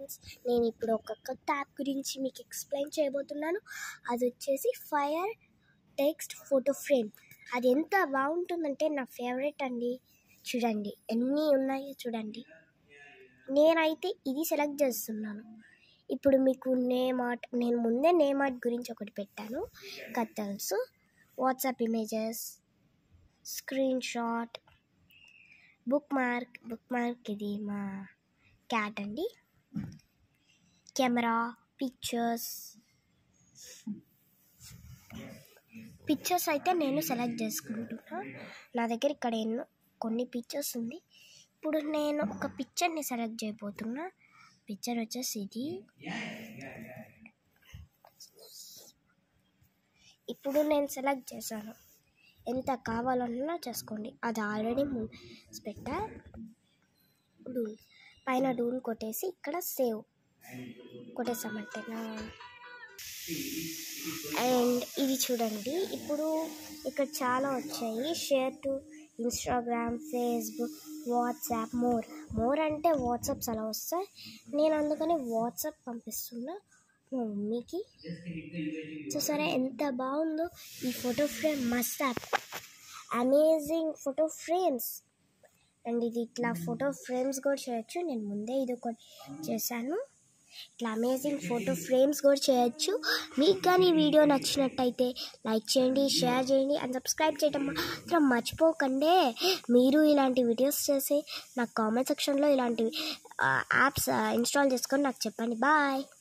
friends నేను ఇప్పుడు ఒక కొత్త యాప్ గురించి మీకు ఎక్స్ప్లెయిన్ చేయబోతున్నాను అది వచ్చేసి ఫైర్ టెక్స్ట్ ఫోటో ఫ్రేమ్ అది ఎంత బాగుంటుందంటే నా ఫేవరెట్ అండి చూడండి ఎన్ని ఉన్నాయో చూడండి నేనైతే ఇది సెలెక్ట్ చేస్తున్నాను ఇప్పుడు మీకు నేమ్ ఆర్ట్ నేను ముందే నేమ్ ఆర్ట్ గురించి ఒకటి పెట్టాను కదా తెలుసు WhatsApp images screenshot bookmark bookmark ఇది మా క్యాట్ అండి కెమెరా పిక్చర్స్ పిక్చర్స్ అయితే నేను సెలెక్ట్ చేసుకుంటున్నా నా దగ్గర ఇక్కడ ఎన్నో కొన్ని పిక్చర్స్ ఉంది ఇప్పుడు నేను ఒక పిక్చర్ని సెలెక్ట్ చేయబోతున్నా పిక్చర్ వచ్చేసి ఇది ఇప్పుడు నేను సెలెక్ట్ చేశాను ఎంత కావాలన్నా చేసుకోండి అది ఆల్రెడీ పెట్టా డూన్ పైన డూన్ కొట్టేసి ఇక్కడ సేవ్ కొట్టేసామంటే అండ్ ఇది చూడండి ఇప్పుడు ఇక్కడ చాలా వచ్చాయి share to Instagram Facebook WhatsApp more more అంటే వాట్సాప్స్ అలా వస్తాయి నేను అందుకని వాట్సాప్ పంపిస్తున్నా మా మమ్మీకి చూసారా ఎంత బాగుందో ఈ photo frame must app amazing photo frames and ఇది ఇట్లా ఫోటో ఫ్రేమ్స్ కూడా చేయొచ్చు నేను ముందే ఇది ఒకటి చేశాను ఇట్లా అమేజింగ్ ఫోటో ఫ్రేమ్స్ కూడా చేయొచ్చు మీకు కానీ ఈ వీడియో నచ్చినట్టయితే లైక్ చేయండి షేర్ చేయండి అండ్ సబ్స్క్రైబ్ చేయడం మాత్రం మర్చిపోకండి మీరు ఇలాంటి వీడియోస్ చేసి నాకు కామెంట్ సెక్షన్లో ఇలాంటి యాప్స్ ఇన్స్టాల్ చేసుకొని నాకు చెప్పండి బాయ్